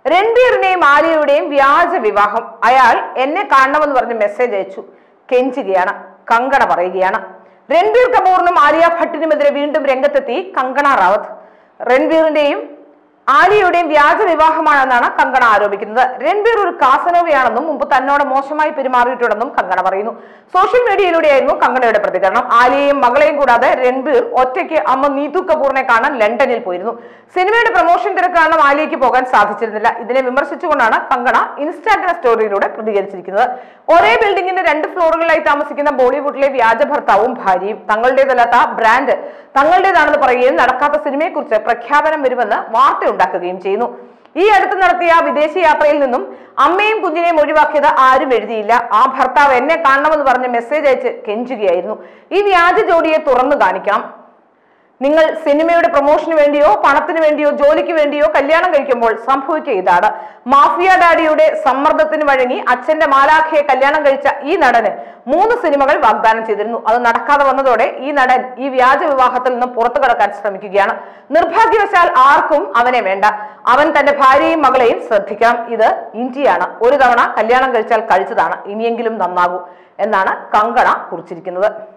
രൺബീറിന്റെയും ആലിയയുടെയും വ്യാജ വിവാഹം അയാൾ എന്നെ കാണണമെന്ന് പറഞ്ഞ് മെസ്സേജ് അയച്ചു കെഞ്ചുകയാണ് കങ്കണ പറയുകയാണ് രൺബീർ കപൂറിനും ആലിയ ഭട്ടിനുമെതിരെ വീണ്ടും രംഗത്തെത്തി കങ്കണ റാവത്ത് രൺബീറിന്റെയും ആലിയയുടെയും വ്യാജ വിവാഹമാണെന്നാണ് കങ്കണ ആരോപിക്കുന്നത് രൺബീർ ഒരു കാസനോവയാണെന്നും മുമ്പ് തന്നോട് മോശമായി പെരുമാറിയിട്ടുണ്ടെന്നും കങ്കണ പറയുന്നു സോഷ്യൽ മീഡിയയിലൂടെയായിരുന്നു കങ്കണയുടെ പ്രതികരണം ആലിയയും മകളെയും കൂടാതെ രൺബീർ ഒറ്റയ്ക്ക് അമ്മ നീതു കപൂറിനെ കാണാൻ ലണ്ടനിൽ പോയിരുന്നു സിനിമയുടെ പ്രൊമോഷൻ തിരക്ക് കാരണം ആലിയയ്ക്ക് പോകാൻ സാധിച്ചിരുന്നില്ല ഇതിനെ വിമർശിച്ചുകൊണ്ടാണ് കങ്കണ ഇൻസ്റ്റാഗ്രാം സ്റ്റോറിയിലൂടെ പ്രതികരിച്ചിരിക്കുന്നത് ഒരേ ബിൽഡിംഗിന്റെ രണ്ട് ഫ്ലോറുകളിലായി താമസിക്കുന്ന ബോളിവുഡിലെ വ്യാജ ഭർത്താവും ഭാര്യയും തങ്ങളുടേതല്ലാത്ത ബ്രാൻഡ് തങ്ങളുടേതാണെന്ന് പറയുകയും നടക്കാത്ത സിനിമയെക്കുറിച്ച് പ്രഖ്യാപനം വരുമെന്ന് വാർത്തയുണ്ടാക്കുകയും ചെയ്യുന്നു ഈ അടുത്ത് നടത്തിയ വിദേശ യാത്രയിൽ നിന്നും അമ്മയും കുഞ്ഞിനെയും ഒഴിവാക്കിയത് ആരും എഴുതിയില്ല ആ ഭർത്താവ് എന്നെ കാണണമെന്ന് പറഞ്ഞ് മെസ്സേജ് അയച്ച് കെഞ്ചുകയായിരുന്നു ഈ വ്യാജ ജോഡിയെ തുറന്നു കാണിക്കണം നിങ്ങൾ സിനിമയുടെ പ്രൊമോഷന് വേണ്ടിയോ പണത്തിന് വേണ്ടിയോ ജോലിക്ക് വേണ്ടിയോ കല്യാണം കഴിക്കുമ്പോൾ സംഭവിക്കുക ഇതാണ് മാഫിയ ഡാഡിയുടെ സമ്മർദ്ദത്തിന് വഴങ്ങി അച്ഛന്റെ മാലാഖയെ കല്യാണം കഴിച്ച ഈ നടന് മൂന്ന് സിനിമകൾ വാഗ്ദാനം ചെയ്തിരുന്നു അത് നടക്കാതെ വന്നതോടെ ഈ നടൻ ഈ വ്യാജ വിവാഹത്തിൽ നിന്ന് പുറത്തു കടക്കാൻ ശ്രമിക്കുകയാണ് നിർഭാഗ്യവശാൽ ആർക്കും അവനെ വേണ്ട അവൻ തന്റെ ഭാര്യയും മകളെയും ശ്രദ്ധിക്കണം ഇത് ഇന്ത്യയാണ് ഒരു തവണ കല്യാണം കഴിച്ചാൽ കഴിച്ചതാണ് ഇനിയെങ്കിലും നന്നാകൂ എന്നാണ് കങ്കണ കുറിച്ചിരിക്കുന്നത്